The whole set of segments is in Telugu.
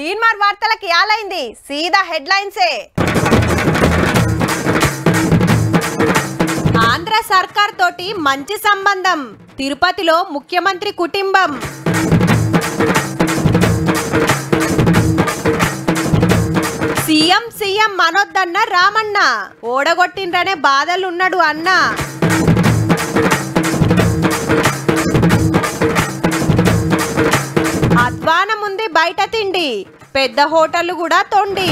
తీన్మార్ వార్తలకి యాలైంది సీదా హెడ్లైన్సే ఆంధ్ర సర్కార్ తోటి మంచి సంబంధం తిరుపతిలో ముఖ్యమంత్రి కుటుంబం సీఎం సీఎం మనొద్దన్న రామన్న ఓడగొట్టిండ్రనే బాధలున్నాడు అన్న అధ్వానం ఉంది బయట తిండి పెద్ద హోటళ్లు కూడా తొండి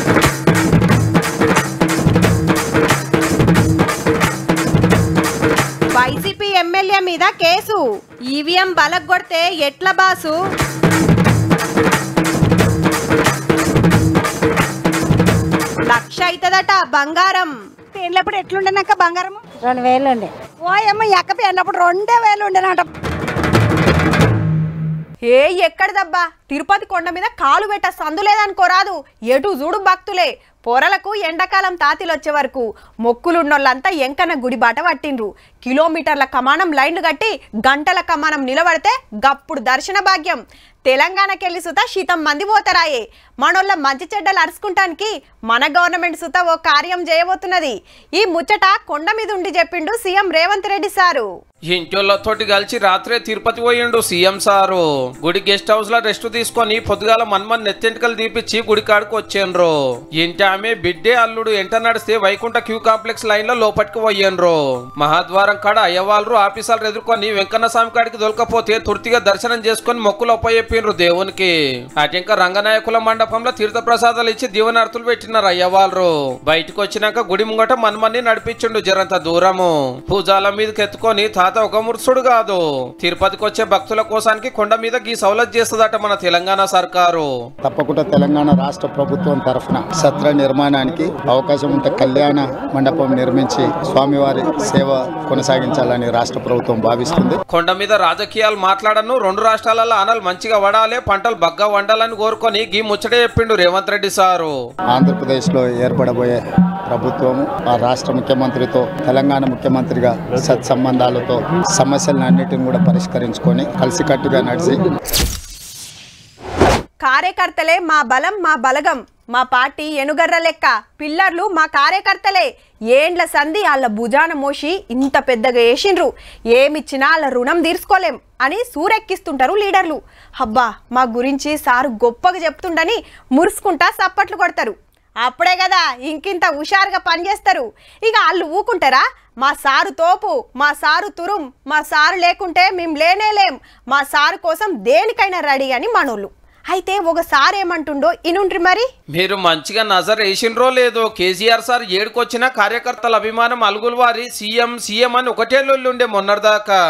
వైసీపీ ఎమ్మెల్యే మీద కేసు ఈవీఎం బలగొడితే ఎట్ల బాసు లక్ష అవుతుందట బంగారం పెళ్ళప్పుడు ఎట్లుండేనాక బంగారం రెండు వేలు ఉండే ఓ అమ్మ ఎక్క పెళ్ళప్పుడు రెండే వేలు ఉండేనట ఏ ఎక్కడదబ్బా తిరుపతి కొండ మీద కాలు పెట్ట సందు లేదనుకోరాదు ఎటు చూడు భక్తులే పొరలకు ఎండాకాలం తాతిలొచ్చే వరకు మొక్కులున్నోళ్ళంతా ఎంకన్న గుడి బాట పట్టిండ్రు కిలోమీటర్ల కమానం లైన్లు కట్టి గంటల కమానం నిలబడితే గప్పుడు దర్శన భాగ్యం తెలంగాణకెళ్ళి సుత శీతం మంది పోతారాయే మనోళ్ళ మంచి చెడ్డలు అరుచుకుంటానికి మన గవర్నమెంట్ సుత ఓ కార్యం చేయబోతున్నది ఈ ముచ్చట కొండ మీద ఉండి చెప్పిండు సీఎం రేవంత్ రెడ్డి సారు ఇంటోళ్ళతోటి కలిసి రాత్రే తిరుపతి పోయిండు సీఎం సారు గుడి గెస్ట్ హౌస్ లో రెస్ట్ తీసుకొని పొద్దుగాల మన్మన్ నెత్తెంటికలు తీపిచ్చి గుడి కాడికి వచ్చిండ్రు ఇంటి ఆమె బిడ్డే అల్లుడు ఎంట నడిస్తే వైకుంఠ క్యూ కాంప్లెక్స్ లైన్ లో లోపలికి పోయిండ్రు మహాద్వారం కాడ అయ్యవాళ్ళు ఆఫీసర్లు ఎదుర్కొని వెంకన్న స్వామి కాడికి దొరకపోతే తుర్తిగా దర్శనం చేసుకొని మొక్కులు ఒప్పచెప్పిండ్రు దేవునికి అటింక రంగనాయకుల మండపంలో తీర్థ ప్రసాదాలు ఇచ్చి దీవనార్తులు పెట్టినారు అయ్యవాళ్ళు బయటకు వచ్చినాక గుడి ముంగట మన్మన్ని నడిపించిండు జరంత దూరము పూజాల మీదకి ఎత్తుకొని తాత ఒక మురుసుడు కాదు తిరుపతికి వచ్చే భక్తుల కోసానికి కొండ మీద గీ సౌలత్ చేస్తుందట మన తెలంగాణ సర్కారు తప్పకుండా తెలంగాణ రాష్ట్ర ప్రభుత్వం తరఫున సత్ర నిర్మాణానికి అవకాశం ఉంటే కళ్యాణ మండపం నిర్మించి స్వామివారి సేవ కొనసాగించాలని రాష్ట్ర ప్రభుత్వం భావిస్తుంది కొండ మీద రాజకీయాలు మాట్లాడను రెండు రాష్ట్రాలలో ఆనలు మంచిగా వడాలే పంటలు బగ్గా వండాలని కోరుకొని గీ ముచ్చటే చెప్పిండు రేవంత్ రెడ్డి సారు ఆంధ్రప్రదేశ్లో ఏర్పడబోయే ప్రభుత్వము ఆ రాష్ట్ర ముఖ్యమంత్రితో తెలంగాణ ముఖ్యమంత్రిగా సత్సంబంధాలతో సమస్యలన్నిటిని కూడా పరిష్కరించుకొని కలిసికట్టుగా నడిచి కార్యకర్తలే మా బలం మా బలగం మా పార్టీ ఎనుగర్ర లెక్క పిల్లర్లు మా కార్యకర్తలే ఏండ్ల సంధి వాళ్ళ భుజాన మోసి ఇంత పెద్దగా వేసిండ్రు ఏమిచ్చినా వాళ్ళ రుణం తీర్చుకోలేం అని సూరెక్కిస్తుంటారు లీడర్లు అబ్బా మా గురించి సారు గొప్పగా చెప్తుండని మురుసుకుంటా సప్పట్లు కొడతారు అప్పుడే కదా ఇంకింత హుషారుగా పనిచేస్తారు ఇక వాళ్ళు ఊకుంటారా మా సారు తోపు మా సారు తురుం మా సారు లేకుంటే మేము లేనేలేం మా సారు కోసం దేనికైనా రెడీ అని మనోళ్ళు అయితే ఒకసారి ఏమంటుండో ఇనుండ్రి మరి మీరు మంచిగా నజర్ వేసిండ్రో లేదో కేసీఆర్ సార్ ఏడుకొచ్చిన కార్యకర్తల అభిమానం అలుగుల వారి సీఎం సీఎం అని ఒకటే లొల్లుండే మొన్నటిదాకా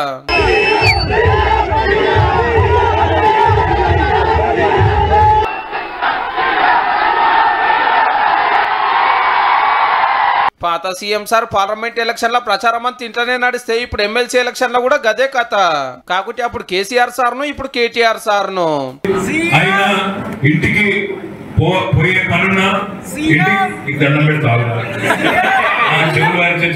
పాత సీఎం సార్ పార్లమెంట్ ఎలక్షన్ లో ప్రచారం అంతా ఇంట్లోనే నడిస్తే ఇప్పుడు ఎమ్మెల్సీ ఎలక్షన్ లో కూడా గదే కథ కాకుంటే అప్పుడు కేసీఆర్ సార్ను ఇప్పుడు కేటీఆర్ సార్ను ఆయన ఇంటికి పో పోయే పనున్న ఇంటికి దండం పెడతావు చెవులు వారించి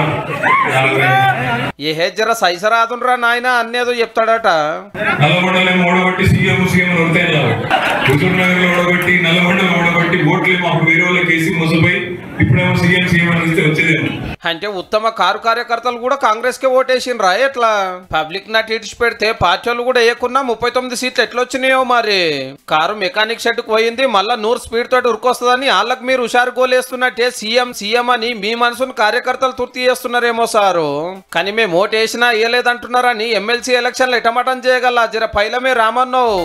ఏ జర సైసరాదురా నాయన అన్నేదో చెప్తాడట నల్లగొండలే ఓడగొట్టి సీఎం సీఎం వృత్తాయి హుజూర్ నగర్ లో ఓడగొట్టి నల్లగొండలో ఓడగొట్టి ఓట్లేమో అప్పుడు వేరే వాళ్ళకి వేసి మోసపోయి ఇప్పుడేమో సీఎం సీఎం అని ఇస్తే వచ్చేదేమో అంటే ఉత్తమ కారు కార్యకర్తలు కూడా కాంగ్రెస్ కే ఓటేసిండ్రా ఎట్లా పబ్లిక్ నట్ ఇడిచి పెడితే పార్టీ వాళ్ళు కూడా వేయకున్నా ముప్పై తొమ్మిది సీట్లు ఎట్లా వచ్చినాయో మరి కారు మెకానిక్ షెడ్ పోయింది మళ్ళా నూరు స్పీడ్ తోటి ఉరికొస్తుందని వాళ్ళకి మీరు హుషారు గోలేస్తున్నట్టే సీఎం సీఎం అని మీ మనసును కార్యకర్తలు తుర్తి చేస్తున్నారేమో సారు కానీ మేము ఓటేసినా వేయలేదంటున్నారని ఎమ్మెల్సీ ఎలక్షన్లు ఎటమటం చేయగల జర పైలమే రామన్నావు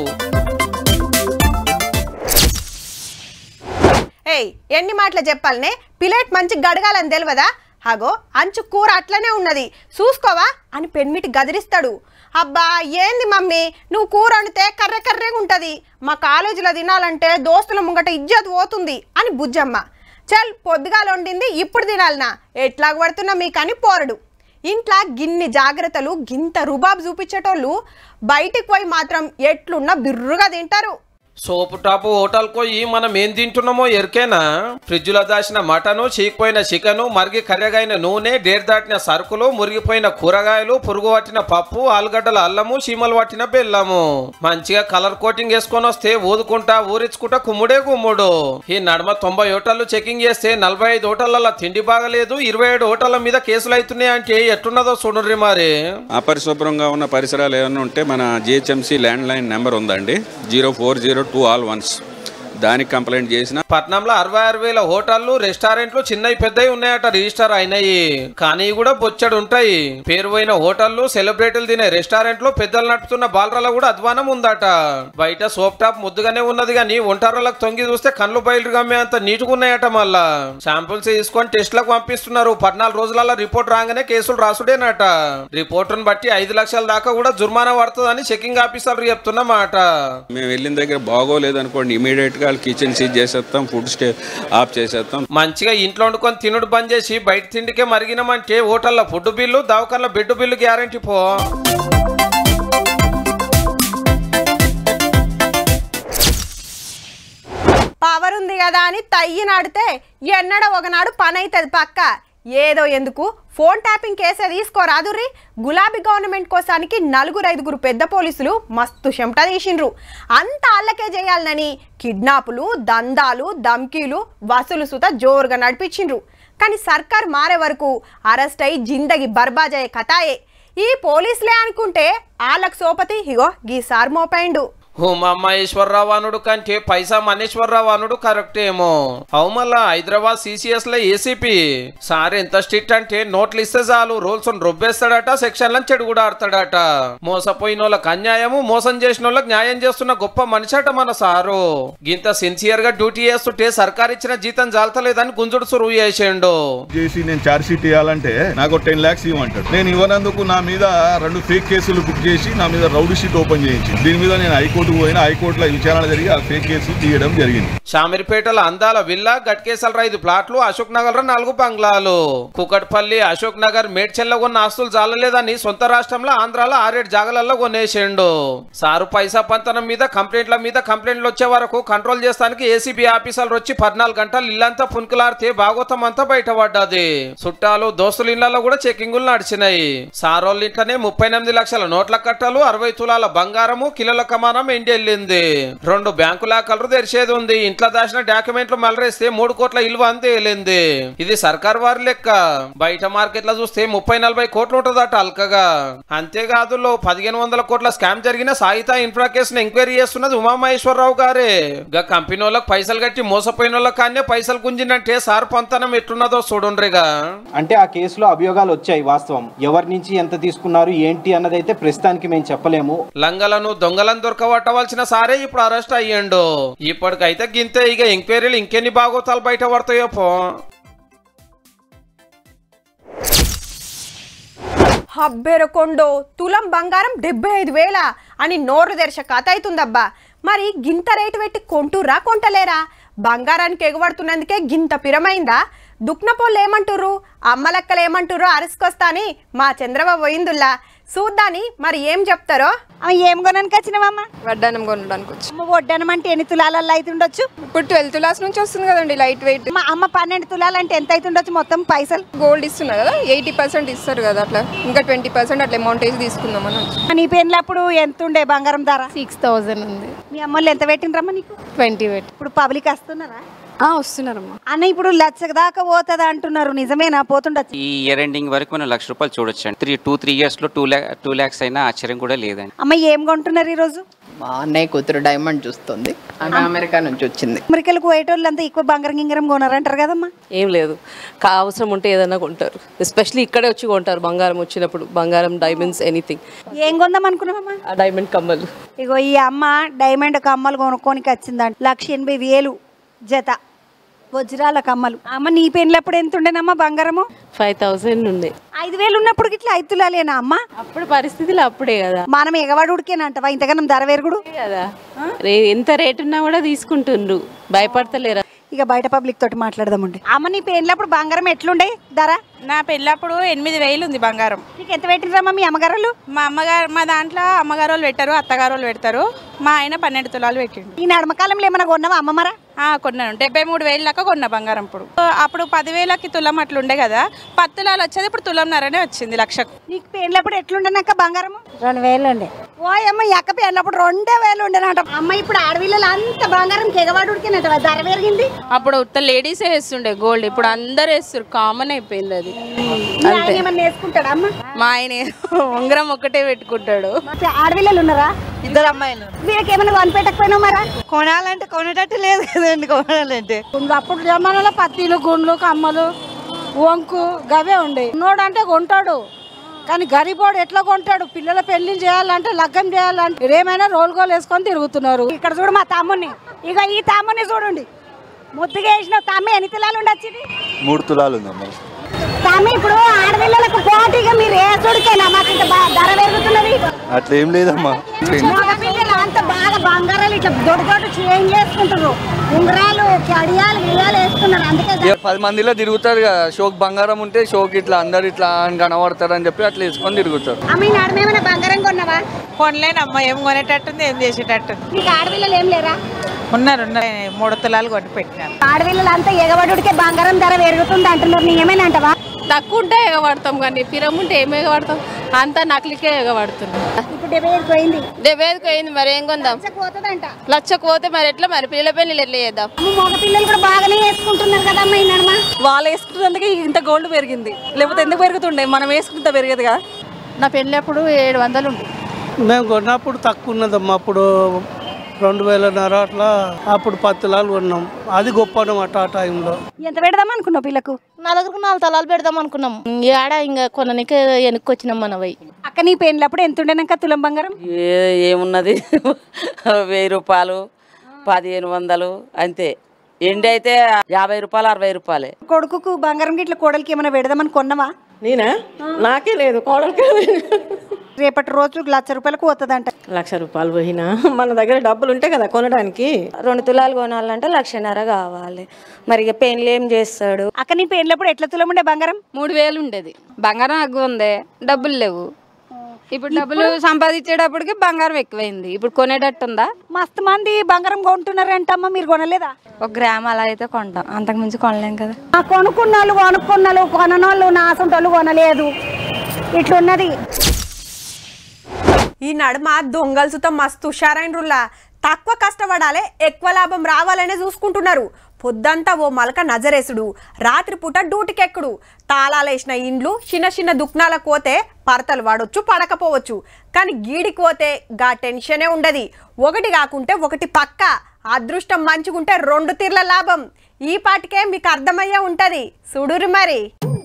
ఏయ్ ఎన్ని మాటలు చెప్పాలనే పిలేట్ మంచి గడగాలని తెలియదా అగో అంచు కూర అట్లనే ఉన్నది చూసుకోవా అని పెన్మిటి గదిరిస్తాడు అబ్బా ఏంది మమ్మీ నువ్వు కూర వండితే కర్రె కర్రెగా ఉంటుంది మా కాలేజీలో తినాలంటే దోస్తుల ముంగట ఇజ్జత్ పోతుంది అని బుజ్జమ్మ చల్ పొద్దుగాల వండింది ఇప్పుడు తినాలనా ఎట్లా పడుతున్నా మీకని పోరడు ఇంట్లో గిన్ని జాగ్రత్తలు గింత రుబాబు చూపించేటోళ్ళు బయటికి పోయి మాత్రం ఎట్లున్నా బిర్రుగా తింటారు సోపు టాపు హోటల్ పోయి మనం ఏం తింటున్నామో ఎరికేనా ఫ్రిడ్జ్ లో దాచిన మటను చీకిపోయిన చికెను మరిగి కర్రెగైన నూనె డేర్ దాటిన సరుకులు మురిగిపోయిన కూరగాయలు పురుగు పట్టిన పప్పు ఆలుగడ్డల అల్లము చీమలు పట్టిన బెల్లము మంచిగా కలర్ కోటింగ్ వేసుకొని వస్తే ఊదుకుంటా ఊరించుకుంటా కుమ్ముడే కుమ్ముడు ఈ నడమ తొంభై హోటళ్లు చెకింగ్ చేస్తే నలభై ఐదు హోటళ్లలో తిండి బాగలేదు ఇరవై ఏడు హోటళ్ల మీద కేసులు అవుతున్నాయి అంటే ఎట్టున్నదో చూడండి మరి అపరిశుభ్రంగా ఉన్న పరిసరాలు ఏమైనా ఉంటే మన జిహెచ్ఎంసీ ల్యాండ్ లైన్ నెంబర్ ఉందండి zero four zero two all ones దానికి కంప్లైంట్ చేసిన పట్నంలో అరవై ఆరు వేల హోటళ్లు రెస్టారెంట్లు చిన్నవి పెద్దవి ఉన్నాయట రిజిస్టర్ అయినాయి కానీ కూడా బొచ్చడు ఉంటాయి పేరు పోయిన హోటళ్లు సెలబ్రిటీలు తినే రెస్టారెంట్లు పెద్దలు నడుపుతున్న బాలరాల కూడా అధ్వానం ఉందట బయట సోప్ టాప్ ముద్దుగానే ఉన్నది కానీ ఒంటారాలకు తొంగి చూస్తే కళ్ళు బయలు గమ్మే అంత నీటుగా ఉన్నాయట మళ్ళా శాంపుల్స్ తీసుకొని టెస్ట్లకు పంపిస్తున్నారు పద్నాలుగు రోజులలో రిపోర్ట్ రాగానే కేసులు రాసుడేనట రిపోర్టును బట్టి ఐదు లక్షల దాకా కూడా జుర్మానా పడుతుందని చెకింగ్ ఆఫీసర్లు చెప్తున్నమాట మేము వెళ్ళిన దగ్గర బాగోలేదు అనుకోండి ఇమీడియట్గా కిచెన్ సీజ్ చేసేస్తాం ఫుడ్ స్టే ఆఫ్ చేసేస్తాం మంచిగా ఇంట్లో వండుకొని తినుడు బంద్ చేసి బయట తిండికే మరిగినామంటే హోటల్లో ఫుడ్ బిల్లు దవాఖాన్ల బెడ్ బిల్లు గ్యారంటీ పో పవర్ ఉంది కదా అని తయ్యి నాడితే ఎన్నడ ఒకనాడు పని అవుతుంది పక్క ఏదో ఎందుకు ఫోన్ ట్యాపింగ్ కేసే తీసుకోరాదుర్రి గులాబీ గవర్నమెంట్ కోసానికి నలుగురు ఐదుగురు పెద్ద పోలీసులు మస్తు చెమట తీసిండ్రు అంత అల్లకే చేయాలనని కిడ్నాపులు దందాలు ధమ్కీలు వసూలు సుత జోరుగా నడిపించిండ్రు కానీ సర్కార్ మారే వరకు అరెస్ట్ అయి జిందగి బర్బాజయ్యే కథాయే ఈ పోలీసులే అనుకుంటే ఆళ్ళకు సోపతి ఇగో గీ సార్ మోపైండు ఉమామహేశ్వరరావు అనుడు కంటే పైసా మనేశ్వరరావు అనుడు కరెక్ట్ ఏమో అవు మళ్ళా హైదరాబాద్ సిసిఎస్ లో ఏసీపీ సార్ ఎంత స్ట్రిక్ట్ అంటే నోట్లు ఇస్తే చాలు రూల్స్ రొబ్బేస్తాడట సెక్షన్లను చెడు కూడా ఆడతాడట మోసపోయిన వాళ్ళకి అన్యాయము మోసం చేసిన వాళ్ళకి న్యాయం చేస్తున్న గొప్ప మనిషి అట మన సారు గింత సిన్సియర్ గా డ్యూటీ చేస్తుంటే సర్కార్ ఇచ్చిన జీతం జాలతలేదని గుంజుడు సురువు చేసిండు చేసి నేను ఛార్జ్ షీట్ ఇవ్వాలంటే నాకు టెన్ ల్యాక్స్ ఇవ్వమంటాడు నేను ఇవ్వనందుకు నా మీద రెండు ఫేక్ కేసులు బుక్ చేసి నా మీద రౌడీ షీట్ ఓపెన్ చేయించి దీని మీద నేను హైకోర్టుకు పోయినా హైకోర్టులో విచారణ జరిగి ఆ ఫేక్ కేసు తీయడం జరిగింది షామిరిపేటల అందాల విల్లా గట్కేసల రైదు ప్లాట్లు అశోక్ నగర్ లో నాలుగు బంగ్లాలు కుకట్పల్లి అశోక్ నగర్ మేడ్చెల్ల కొన్న ఆస్తులు చాలలేదని సొంత రాష్ట్రంలో ఆంధ్రాలో ఆరేడు జాగలలో కొనేసిండు సారు పైసా పంతనం మీద కంప్లైంట్ల మీద కంప్లైంట్లు వచ్చే వరకు కంట్రోల్ చేస్తానికి ఏసీబీ ఆఫీసర్లు వచ్చి పద్నాలుగు గంటలు ఇల్లంతా పున్కులాడితే భాగవతం అంతా బయటపడ్డది చుట్టాలు దోస్తుల ఇళ్లలో కూడా చెకింగులు నడిచినాయి సారోళ్ళ ఇంట్లోనే ముప్పై ఎనిమిది లక్షల నోట్ల కట్టలు అరవై తులాల బంగారము కిలోల కమానం ఎండెళ్ళింది రెండు బ్యాంకు లాకర్లు తెరిచేది ఉంది ఇంట్లో దాచిన డాక్యుమెంట్లు మలరేస్తే మూడు కోట్ల ఇల్వ అంతే వెళ్ళింది ఇది సర్కార్ వారి లెక్క బయట మార్కెట్ లో చూస్తే ముప్పై నలభై కోట్లు ఉంటుందట అల్కగా అంతేకాదు లో పదిహేను వందల కోట్ల స్కామ్ జరిగిన సాయిత ఇన్ఫ్రా కేసును ఎంక్వైరీ చేస్తున్నది ఉమామహేశ్వరరావు గారే గా కంపెనీ వాళ్ళకి పైసలు కట్టి మోసపోయిన వాళ్ళకి కానీ పైసలు గుంజినంటే సార్ పొంతనం ఎట్టున్నదో చూడుండ్రిగా అంటే ఆ కేసులో అభియోగాలు వచ్చాయి వాస్తవం ఎవరి నుంచి ఎంత తీసుకున్నారు ఏంటి అన్నది అయితే ప్రస్తుతానికి మేము చెప్పలేము లంగలను దొంగలను దొరకబట్టవలసిన సారే ఇప్పుడు అరెస్ట్ అయ్యిండు ఇప్పటికైతే గింతే ఇక ఎంక్వైరీలు ఇంకెన్ని బాగోతాలు బయట పడతాయో పో హబ్బెరకొండో తులం బంగారం డెబ్బై ఐదు వేల అని నోరు తెరిచ కథ అవుతుందబ్బా మరి గింత రేటు పెట్టి కొంటుర్రా కొంటలేరా బంగారానికి ఎగబడుతున్నందుకే గింత పిరమైందా దుక్నపోళ్ళు ఏమంటుర్రు అమ్మలక్కలు ఏమంటుర్రో అరుసుకొస్తా అని మా చంద్రబాబు పోయిందుల్లా చూద్దాని మరి ఏం చెప్తారో అమ్మ ఏం కొనడానికి వచ్చినావమ్మ వడ్డానం కొనడానికి వచ్చి అమ్మ వడ్డానం అంటే ఎన్ని తులాలలో అవుతుండొచ్చు ఇప్పుడు ట్వెల్త్ క్లాస్ నుంచి వస్తుంది కదండి లైట్ వెయిట్ అమ్మ అమ్మ పన్నెండు తులాలంటే ఎంత అవుతుండొచ్చు మొత్తం పైసలు గోల్డ్ ఇస్తున్నారు కదా ఎయిటీ పర్సెంట్ ఇస్తారు కదా అట్లా ఇంకా ట్వంటీ పర్సెంట్ అట్లా అమౌంట్ వేసి తీసుకుందామని వచ్చి నీ పెళ్ళప్పుడు ఎంత ఉండే బంగారం ధర సిక్స్ థౌజండ్ ఉంది మీ అమ్మోళ్ళు ఎంత పెట్టినరమ్మా నీకు ట్వంటీ పెట్టి ఇప్పుడు పబ్లిక్ వస్తున్నారా వస్తున్నారమ్మా అన్న ఇప్పుడు లక్ష దాకా పోతుంది అంటున్నారు నిజమేనా పోతుండొచ్చు ఈ ఇయర్ ఎండింగ్ వరకు మనం లక్ష రూపాయలు చూడొచ్చు అండి త్రీ టూ త్రీ ఇయర్స్లో టూ ల్యాక్ టూ ల్యాక్స్ అయినా ఆశ్చర్యం కూడా లేదండి అమ్మ ఏం కొంటున్నారు ఈరోజు మా అన్నయ్య కూతురు డైమండ్ చూస్తుంది ఆమె అమెరికా నుంచి వచ్చింది అమెరికాలకు పోయేటోళ్ళు అంతా ఎక్కువ బంగారం గింగారం కొనారంటారు కదమ్మా ఏం లేదు కా అవసరం ఉంటే ఏదైనా కొంటారు ఎస్పెషల్లీ ఇక్కడే వచ్చి కొంటారు బంగారం వచ్చినప్పుడు బంగారం డైమండ్స్ ఎనీథింగ్ ఏం కొందాం అనుకున్నావమ్మా ఆ డైమండ్ కమ్మలు ఇగో ఈ అమ్మ డైమండ్ కమ్మలు కొనుక్కోనికి వచ్చిందంట లక్ష ఎనభై వేలు జత వజ్రాల కమ్మలు అమ్మ నీ పెళ్ళప్పుడు ఎంత ఉండేనమ్మా బంగారము ఫైవ్ థౌసండ్ ఉండే ఐదు వేలు ఉన్నప్పుడు ఇట్లా ఐదు తులాలేనా అమ్మ అప్పుడు పరిస్థితులు అప్పుడే కదా మనం ఎగవాడుడికేనంటవా ఇంతకన్నా ధర వేరుగుడు కదా రే ఎంత రేట్ ఉన్నా కూడా తీసుకుంటుండ్రు భయపడతలేరా ఇక బయట పబ్లిక్ తోటి మాట్లాడదామండి అమ్మ నీ పెళ్ళప్పుడు బంగారం ఎట్లుండే ధర నా పెళ్ళప్పుడు ఎనిమిది వేలు ఉంది బంగారం నీకు ఎంత పెట్టినరమ్మా మీ అమ్మగారు మా అమ్మగారు మా దాంట్లో అమ్మగారు వాళ్ళు పెట్టారు అత్తగారు వాళ్ళు పెడతారు మా ఆయన పన్నెండు తులాలు పెట్టిండు ఈ నడమకాలంలో ఏమైనా కొన్నావా అమ్మ మరా ఆ, కొన్నాను డెబ్బై మూడు వేలు దాకా కొన్నా బంగారం ఇప్పుడు అప్పుడు పదివేలకి తులం అట్లుండే కదా పది తులాలు వచ్చేది ఇప్పుడు తులంన్నరనే వచ్చింది లక్షకు నీకు పెళ్ళప్పుడు ఎట్లుండేనక్క బంగారం రెండు వేలు ఉండే ఓ అమ్మ ఈ అక్క పెళ్ళప్పుడు రెండే వేలు ఉండేనట అమ్మ ఇప్పుడు ఆడవిల్లలు అంత బంగారం కెగవాడు ఉడికినట్టు ధర పెరిగింది అప్పుడు ఉత్త లేడీసే వేస్తుండే గోల్డ్ ఇప్పుడు అందరు వేస్తారు కామన్ అయిపోయింది అది మీ ఆయన ఏమన్నా వేసుకుంటాడా అమ్మ మా ఆయన ఉంగరం ఒక్కటే పెట్టుకుంటాడు ఆడవిల్లలు ఉన్నారా ఇద్దరు అమ్మాయిలు వీళ్ళకి ఏమైనా కొనిపెట్టకపోయినావు మరా కొనాలంటే కొనేటట్టు లేదు కదండి కొనాలంటే అప్పుడు జమానాలో పత్తిలు గుండ్లు కమ్మలు వంకు గవే ఉండే ఉన్నోడు అంటే కొంటాడు కానీ గరిబోడు ఎట్లా కొంటాడు పిల్లల పెళ్లి చేయాలంటే లగ్గం చేయాలంటే ఏమైనా రోల్ గోల్ వేసుకొని తిరుగుతున్నారు ఇక్కడ చూడు మా తమ్ముని ఇక ఈ తమ్ముని చూడండి ముద్దుగా వేసిన తమ్మి ఎన్ని తులాలు ఉండొచ్చు ఇది? మూడు తులాలు ఉందమ్మా తమ్మి ఇప్పుడు ఆడపిల్లలకు పోటీగా మీరు ఏ చూడికైనా మాకు ఇంత బా- ధర పెరుగుతున్నది అట్లా ఏం లేదమ్మా మగ పిల్లలు అంత బాగా బంగారాలు ఇట్లా దొడ్డు దొడ్డు చేంజ్ చేసుకుంటారు ఉంగరాలు కడియాలు గిడియాలు వేసుకున్నారు అందుకే ఇక పది మందిలో తిరుగుతారు కదా షోక్ బంగారం ఉంటే షోక్ ఇట్లా అందరు ఇట్లా అని కనబడతారు అని చెప్పి అట్లా వేసుకొని తిరుగుతారు అమ్మ ఈ నడుమేమైనా బంగారం కొన్నావా కొనలేనమ్మా ఏం కొనేటట్టుంది ఏం చేసేటట్టుంది నీకు ఆడపిల్లలు ఏం లేరా ఉన్నారు ఉన్నారు మూడు తులాలు కొట్టి పెట్టినాను ఆడపిల్లలు అంతా ఎగబడుడికే బంగారం ధర పెరుగుతుంది అంటున్నారు నీ ఏమైనా అంటవా తక్కువ ఉంటే ఎగబడతాం కానీ పిరం ఉంటే ఏమి ఎగబడతాం అంతా నకిలికే ఎగబడుతున్నాం ఇప్పుడు డెబ్బై ఐదు పోయింది డెబ్బై ఐదుకి పోయింది మరి ఏం కొందాం పోతుందంట లక్షకు పోతే మరి ఎట్లా మరి పిల్లల పెళ్ళిళ్ళు ఎట్లా చేద్దాం మగ పిల్లలు కూడా బాగానే వేసుకుంటున్నారు కదమ్మా ఈ నడుమ వాళ్ళు వేసుకున్నందుకే ఇంత గోల్డ్ పెరిగింది లేకపోతే ఎందుకు పెరుగుతుండే మనం వేసుకుంటే పెరిగేదిగా నా పెళ్ళి అప్పుడు ఏడు వందలు ఉంది మేము కొన్నప్పుడు తక్కువ ఉన్నదమ్మా అప్పుడు రెండు వేలన్నర అట్లా అప్పుడు పది తులాలు కొన్నాం అది గొప్ప అన్నమాట ఆ టైంలో ఎంత పెడదాం అనుకున్నావు పిల్లకు నలుగురికి నాలుగు తలాలు పెడదాం అనుకున్నాం ఆడ ఇంకా కొననికి వెనక్కి వచ్చినాం మన వై అక్క నీ పెళ్ళప్పుడు ఎంత ఉండేనాక తులం బంగారం ఏ- ఏమున్నది వెయ్యి రూపాయలు పదిహేను వందలు అంతే ఎండి అయితే యాభై రూపాయలు అరవై రూపాయలే కొడుకుకు బంగారం గిట్ల కోడలికి ఏమైనా పెడదామని కొన్నావా నేనా నాకే లేదు కోడలికే రేపటి రోజు లక్ష రూపాయలకు పోతుందంట లక్ష రూపాయలు పోయినా మన దగ్గర డబ్బులు ఉంటాయి కదా కొనడానికి రెండు తులాలు కొనాలంటే లక్షన్నర కావాలి మరి ఇక పెళ్ళి ఏం చేస్తాడు అక్క నీ పెళ్ళప్పుడు ఎట్లా తులం ఉండే బంగారం మూడు వేలు ఉండేది బంగారం ఎక్కువ ఉంది డబ్బులు లేవు ఇప్పుడు డబ్బులు సంపాదించేటప్పటికి బంగారం ఎక్కువైంది ఇప్పుడు కొనేటట్టు ఉందా మస్తు మంది బంగారం కొంటున్నారంటమ్మా మీరు కొనలేదా ఒక గ్రామ్ అలా అయితే కొంటాం అంతకు మించి కొనలేం కదా ఆ కొనుక్కున్న వాళ్ళు కొనుక్కున్నలు కొననోళ్ళు నాసంటోళ్ళు కొనలేదు ఇట్లున్నది ఈ నడుమ దొంగల్సుతో మస్తు హుషారైనరులా తక్కువ కష్టపడాలి ఎక్కువ లాభం రావాలనే చూసుకుంటున్నారు పొద్దంతా ఓ మలక నజరేసుడు రాత్రిపూట డ్యూటీకెక్కుడు తాళాలేసిన ఇండ్లు చిన్న చిన్న దుక్నాలకు పోతే పరతలు వాడొచ్చు పడకపోవచ్చు కానీ గీడికి పోతే గా టెన్షనే ఉండదు ఒకటి కాకుంటే ఒకటి పక్క అదృష్టం మంచిగుంటే రెండు తీర్ల లాభం ఈ పాటికే మీకు అర్థమయ్యే ఉంటది సుడురు మరి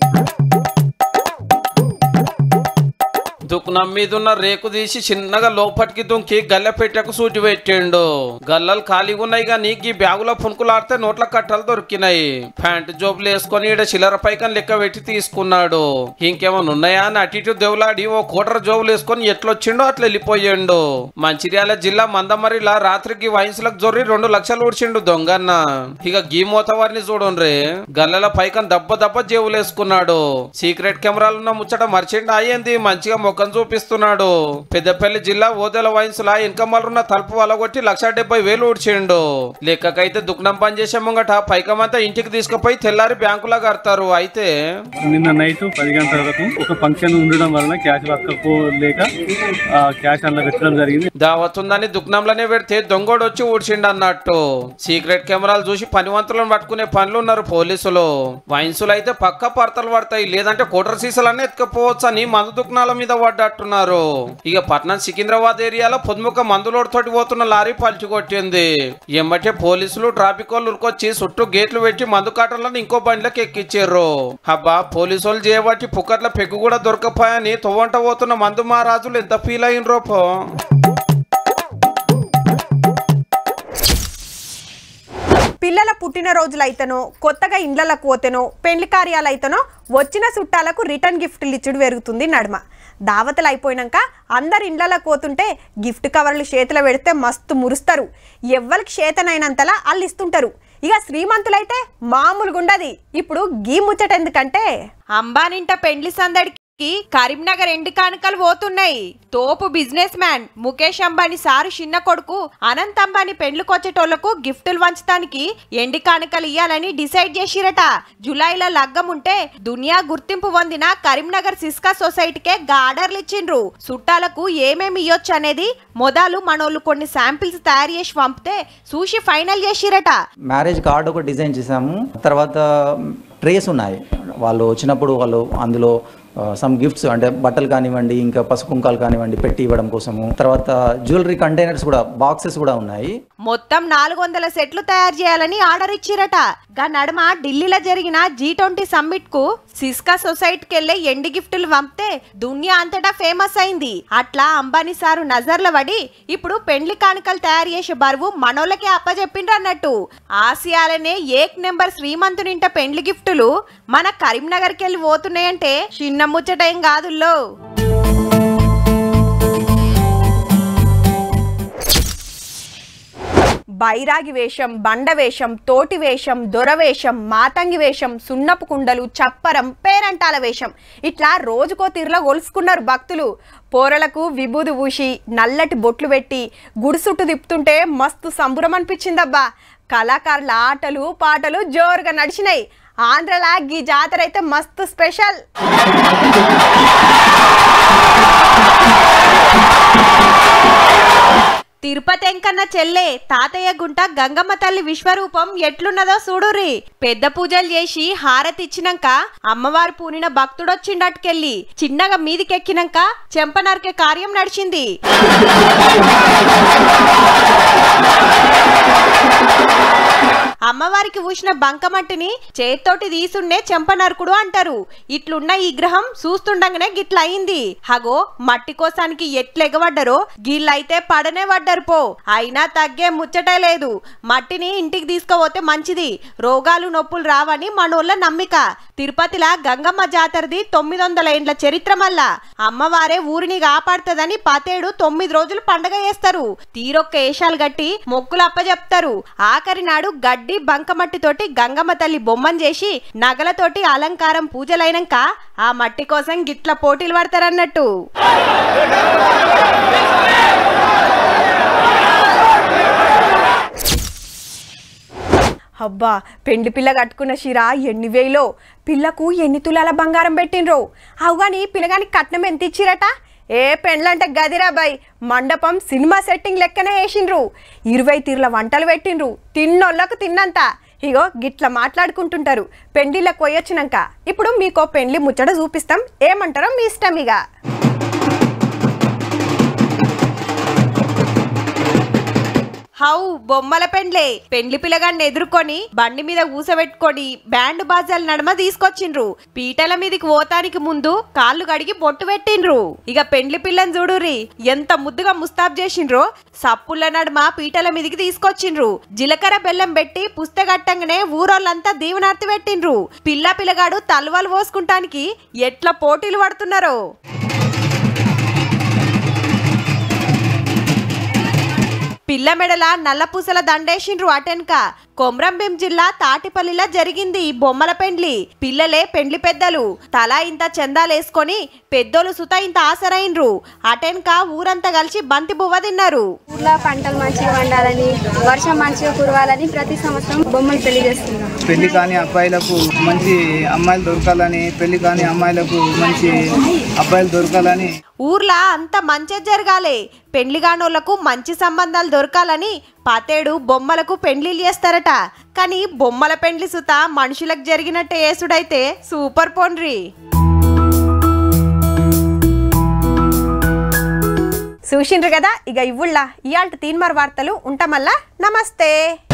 దుకుణం మీద ఉన్న రేకు తీసి చిన్నగా లోపటికి దుంకి గల్లె పెట్టకు సూటి పెట్టిండు గల్లలు ఖాళీగా ఉన్నాయి కానీ ఈ బ్యాగులో పునుకులాడితే నోట్ల కట్టలు దొరికినాయి ప్యాంటు జోబులు వేసుకొని ఈడ చిల్లర పైకం లెక్క పెట్టి తీసుకున్నాడు ఇంకేమైనా ఉన్నాయా అని అటు ఇటు దేవులాడి ఓ కూటర జోబులు వేసుకొని ఎట్లొచ్చిండో అట్లా వెళ్ళిపోయిండు మంచిర్యాల జిల్లా మందమరిలా రాత్రికి వయసులకు జొర్రి రెండు లక్షలు ఊడ్చిండు దొంగన్న ఇక గీ మోతవారిని చూడండి గల్లల పైకం దెబ్బ దెబ్బ జేబులు వేసుకున్నాడు సీక్రెట్ కెమెరాలున్న ముచ్చట మర్చిండు అయ్యింది మంచిగా ముఖం చూపిస్తున్నాడు పెద్దపల్లి జిల్లా ఓదెల వయసులా ఇన్కమలున్న తలుపు వలగొట్టి లక్ష డెబ్బై వేలు ఊడ్చిండు లెక్కకైతే దుఃఖం పనిచేసే ముంగట పైకమంతా ఇంటికి తీసుకుపోయి తెల్లారి బ్యాంకులా కడతారు అయితే నిన్న నైట్ పది గంటల వరకు ఒక ఫంక్షన్ ఉండడం వలన క్యాష్ పక్కలేక ఆ క్యాష్ అందులో పెట్టడం జరిగింది దావత్ ఉందని దుఃఖంలోనే పెడితే దొంగోడు వచ్చి ఊడ్చిండు అన్నట్టు సీక్రెట్ కెమెరాలు చూసి పనివంతులను పట్టుకునే పనులు ఉన్నారు పోలీసులు వైన్సులు అయితే పక్క పడతలు పడతాయి లేదంటే కోటర్ సీసాలన్నీ ఎత్తుకపోవచ్చు అని మందు దుకాణాల మీద పడ్డట్టున్నారు ఇక పట్నం సికింద్రాబాద్ ఏరియాలో పొద్దుముక మందులోడుతోటి పోతున్న లారీ పల్చి కొట్టింది ఎమ్మటే పోలీసులు ట్రాఫిక్ వాళ్ళు ఉరికొచ్చి చుట్టూ గేట్లు పెట్టి మందు కాటలను ఇంకో బండిలోకి ఎక్కిచ్చారు అబ్బా పోలీసులు చేయబట్టి పుక్కట్ల పెగ్గు కూడా దొరకపోయాని తొవ్వంట పోతున్న మందు మహారాజులు ఎంత ఫీల్ అయినరో పో పిల్లల పుట్టినరోజులైతేనో కొత్తగా ఇండ్లకు పోతేనో పెళ్లి కార్యాలైతేనో వచ్చిన చుట్టాలకు రిటర్న్ గిఫ్ట్లు ఇచ్చుడు పెరుగుతుంది నడుమ దావతలు అయిపోయినాక అందరు ఇండ్లకు పోతుంటే గిఫ్ట్ కవర్లు చేతిలో పెడితే మస్తు మురుస్తారు ఎవ్వరికి చేతనైనంతలా వాళ్ళు ఇస్తుంటారు ఇక శ్రీమంతులైతే మామూలుగా ఉండదు ఇప్పుడు గీ ముచ్చట ఎందుకంటే అంబానింట పెండ్లి సందడికి కరీంనగర్ ఎండి కానుకలు పోతున్నాయి తోపు businessman Mukesh Ambani sir చిన్న కొడుకు అనంత్ అంబానీ పెండ్లుకొచ్చేటోళ్లకు గిఫ్టులు వంచడానికి ఎండి కానుకలు ఇయ్యాలని డిసైడ్ చేసిరట జూలైలో లగ్గం ఉంటే దునియా గుర్తింపు పొందిన కరీంనగర్ సిస్కా సొసైటీకే గార్డర్లు ఇచ్చిండ్రు చుట్టాలకు ఏమేమి ఇయ్యొచ్చు అనేది మొదలు మనోళ్ళు కొన్ని శాంపిల్స్ తయారు చేసి పంపితే చూసి ఫైనల్ చేసిరట మ్యారేజ్ కార్డు ఒక డిజైన్ చేసాము తర్వాత ట్రేస్ ఉన్నాయి వాళ్ళు వచ్చినప్పుడు వాళ్ళు అందులో సమ్ గిఫ్ట్స్ అంటే బట్టలు కానివ్వండి ఇంకా పసుపు కుంకాలు కానివ్వండి పెట్టి ఇవ్వడం కోసము తర్వాత జ్యువెలరీ కంటైనర్స్ కూడా బాక్సెస్ కూడా ఉన్నాయి మొత్తం నాలుగు వందల సెట్లు తయారు చేయాలని ఆర్డర్ ఇచ్చిరట గా నడుమ ఢిల్లీలో జరిగిన జీ ట్వంటీ సమ్మిట్ కు సిస్కా సొసైటీకి వెళ్లే ఎండి గిఫ్టులు పంపితే దునియా అంతటా ఫేమస్ అయింది అట్లా అంబానీ సారు నజర్ల పడి ఇప్పుడు పెండ్లి కానుకలు తయారు చేసే బరువు మనోళ్ళకే అప్పచెప్పిండ్రు అన్నట్టు ఆసియాలనే ఏక్ నెంబర్ శ్రీమంతునింట పెండ్లి గిఫ్టులు మన కరీంనగర్కి వెళ్ళి పోతున్నాయంటే చిన్న ముచ్చట ఏం కాదుల్లో బైరాగి వేషం బండ వేషం తోటి వేషం దొర వేషం మాతంగి వేషం సున్నపు కుండలు చప్పరం పేరంటాల వేషం ఇట్లా రోజుకో తీరులో గొలుసుకున్నారు భక్తులు పోరలకు విభూది పూసి నల్లటి బొట్లు పెట్టి గుడిసుట్టు తిప్పుతుంటే మస్తు సంబురం అనిపించిందబ్బా కళాకారుల ఆటలు పాటలు జోరుగా నడిచినాయి ఆంధ్రలా గీ జాతర అయితే మస్తు స్పెషల్ తిరుపతి ఎంకన్న చెల్లె తాతయ్య గుంట గంగమ్మ తల్లి విశ్వరూపం ఎట్లున్నదో చూడురి పెద్ద పూజలు చేసి హారతి ఇచ్చినాక అమ్మవారు పూనిన భక్తుడొచ్చిండట్టుకెళ్ళి చిన్నగా మీదికెక్కినాక చెంపనరికే కార్యం నడిచింది అమ్మవారికి ఊసిన బంకమట్టిని చేత్తోటి తీసుండే చెంపనరుకుడు అంటారు ఇట్లున్న ఈ గ్రహం చూస్తుండగానే గిట్ల అయింది హగో మట్టి కోసానికి ఎట్లెగబడ్డరో గీళ్ళైతే పడనే పడ్డరు పో అయినా తగ్గే ముచ్చటే లేదు మట్టిని ఇంటికి తీసుకుపోతే మంచిది రోగాలు నొప్పులు రావని మనోళ్ళ నమ్మిక తిరుపతిలా గంగమ్మ జాతరది తొమ్మిది వందల ఏండ్ల చరిత్ర మల్ల అమ్మవారే ఊరిని కాపాడుతుందని పతేడు తొమ్మిది రోజులు పండగ చేస్తారు తీరొక్క ఏషాలు గట్టి మొక్కులు అప్పచెప్తారు ఆఖరి నాడు గడ్డి బంకమట్టితోటి గంగమ్మ తల్లి బొమ్మను చేసి నగలతోటి అలంకారం పూజలైనాక ఆ మట్టి కోసం గిట్ల పోటీలు పడతారన్నట్టు అబ్బా పెండి పిల్ల కట్టుకున్న షిరా ఎన్ని వేలో పిల్లకు ఎన్ని తులాల బంగారం పెట్టిండ్రో అవుగాని పిల్లగానికి కట్నం ఎంత ఇచ్చిరట ఏ పెండ్లంటే గదిరాబాయ్ మండపం సినిమా సెట్టింగ్ లెక్కనే వేసిండ్రు ఇరవై తీర్ల వంటలు పెట్టిండ్రు తిన్నోళ్ళకు తిన్నంత ఇగో గిట్ల మాట్లాడుకుంటుంటారు పెండిళ్ళకి పోయొచ్చినాక ఇప్పుడు మీకో పెండ్లి ముచ్చట చూపిస్తాం ఏమంటారో మీ ఇష్టం ఇక హౌ బొమ్మల పెండ్లే పెండ్లి పిల్లగాన్ని ఎదుర్కొని బండి మీద ఊసబెట్టుకొని బ్యాండ్ బాజాల నడమ తీసుకొచ్చిండ్రు పీటల మీదకి పోతానికి ముందు కాళ్ళు కడిగి బొట్టు పెట్టిండ్రు ఇక పెండ్లి పిల్లని చూడుర్రి ఎంత ముద్దుగా ముస్తాబ్ చేసిండ్రో సప్పుల నడుమ పీటల మీదకి తీసుకొచ్చిండ్రు జీలకర్ర బెల్లం పెట్టి పుస్తకట్టంగానే ఊరోళ్ళంతా దీవనార్తి పెట్టిండ్రు పిల్ల పిల్లగాడు తల్వాలు పోసుకుంటానికి ఎట్లా పోటీలు పడుతున్నారో పిల్ల మెడల నల్లపూసల దండేసిండ్రు అటెన్క కొమ్రంభీం జిల్లా తాటిపల్లిలో జరిగింది ఈ బొమ్మల పెండ్లి పిల్లలే పెండ్లి పెద్దలు తలా ఇంత చందాలేసుకొని పెద్దోళ్ళు సుత ఇంత ఆసరైండ్రు అటెన్క ఊరంతా కలిసి బంతి బువ్వ తిన్నారు ఊర్లో పంటలు మంచిగా పండాలని వర్షం మంచిగా కురవాలని ప్రతి సంవత్సరం బొమ్మలు పెళ్లి చేస్తున్నాం పెళ్లి కాని అబ్బాయిలకు మంచి అమ్మాయిలు దొరకాలని పెళ్లి కాని అమ్మాయిలకు మంచి అబ్బాయిలు దొరకాలని ఊర్లా అంత మంచి జరగాలి పెండ్లిగానోళ్లకు మంచి సంబంధాలు దొరకాలని పాతేడు బొమ్మలకు పెండ్లిలు చేస్తారట కానీ బొమ్మల పెండ్లి సుత మనుషులకు జరిగినట్టే యేసుడైతే సూపర్ పోన్రి చూసిండ్రు కదా ఇక ఇవ్వుళ్ళ ఇయాల్టి తీన్మార్ వార్తలు ఉంటామల్లా నమస్తే